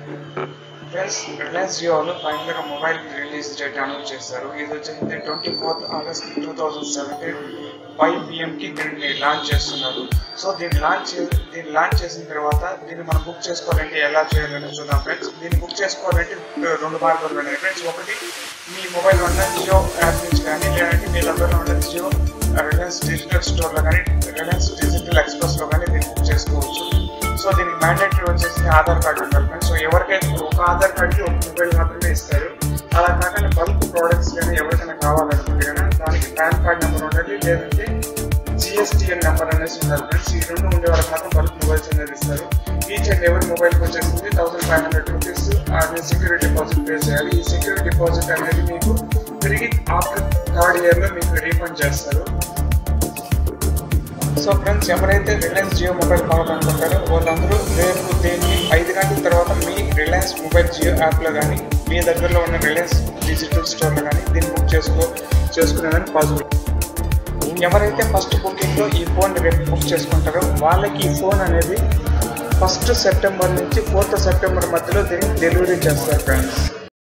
friends Reliance Jio వాళ్ళు ఫైనల్గా mobile release date announce చేశారు ఇది వచ్చేసి twenty fourth August two thousand seventeen five పిఎంకి దీన్ని లాంచ్ చేస్తున్నారు సో దీన్ని లాంచ్ దీన్ని లాంచ్ చేసిన తర్వాత దీన్ని మనం బుక్ చేసుకోవాలంటే ఎలా చేయాలని చూద్దాం ఫ్రెండ్స్ దీన్ని బుక్ చేసుకోవాలంటే రెండు మార్గాలు ఉన్నాయి ఫ్రెండ్స్ ఒకటి మీ మొబైల్ ఉన్న జియో యాప్ నుంచి కానీ లేదంటే మీ దగ్గరలో ఉన్న జియో రిలయన్స్ డిజిటల్ స్టోర్లో కానీ రిలయన్స్ డిజిటల్ ఎక్స్ప్రెస్లో కానీ దీన్ని బుక్ చేసుకోవచ్చు సో దీనికి మ్యాండేటరీ వచ్చేసి ఆధార్ కార్డు ఉండాలి ఫ్రెండ్స్ సో ఎవరికైతే ఒక ఆధార్ కార్డుకి ఒక మొబైల్ మాత్రమే ఇస్తారు అలా కాకుండా బల్క్ ప్రోడక్ట్స్ కానీ ఎవరికైనా కావాలనుకుంటే కానీ దానికి పాన్ కార్డ్ నెంబర్ ఉండాలి లేదంటే జిఎస్టిఎన్ నెంబర్ అనేసి ఉండాలి ఫ్రెండ్స్ ఈ రెండు ఉండే వాళ్ళకి మాత్రం బల్క్ మొబైల్స్ అనేది ఇస్తారు ఈచ్ అండ్ ఎవరి మొబైల్కి వచ్చేసింది థౌసండ్ ఫైవ్ హండ్రెడ్ రూపీస్ అది సెక్యూరిటీ డిపాజిట్ పే చేయాలి ఈ సెక్యూరిటీ డిపాజిట్ అనేది మీకు తిరిగి ఆఫ్టర్ థర్డ్ ఇయర్లో మీకు రీఫండ్ చేస్తారు సో ఫ్రెండ్స్ ఎవరైతే రిలయన్స్ జియో మొబైల్ కావాలనుకుంటారో వాళ్ళందరూ రేపు దీన్ని ఐదు గంటల తర్వాత మీ రిలయన్స్ మొబైల్ జియో యాప్లో కానీ మీ దగ్గరలో ఉన్న రిలయన్స్ డిజిటల్ స్టోర్లో కానీ దీన్ని బుక్ చేసుకో చేసుకునేదానికి పాసిబుల్ ఎవరైతే ఫస్ట్ బుకింగ్లో ఈ ఫోన్ రేపు బుక్ చేసుకుంటారో వాళ్ళకి ఈ ఫోన్ అనేది ఫస్ట్ సెప్టెంబర్ నుంచి ఫోర్త్ సెప్టెంబర్ మధ్యలో దీన్ని డెలివరీ చేస్తారు ఫ్రెండ్స్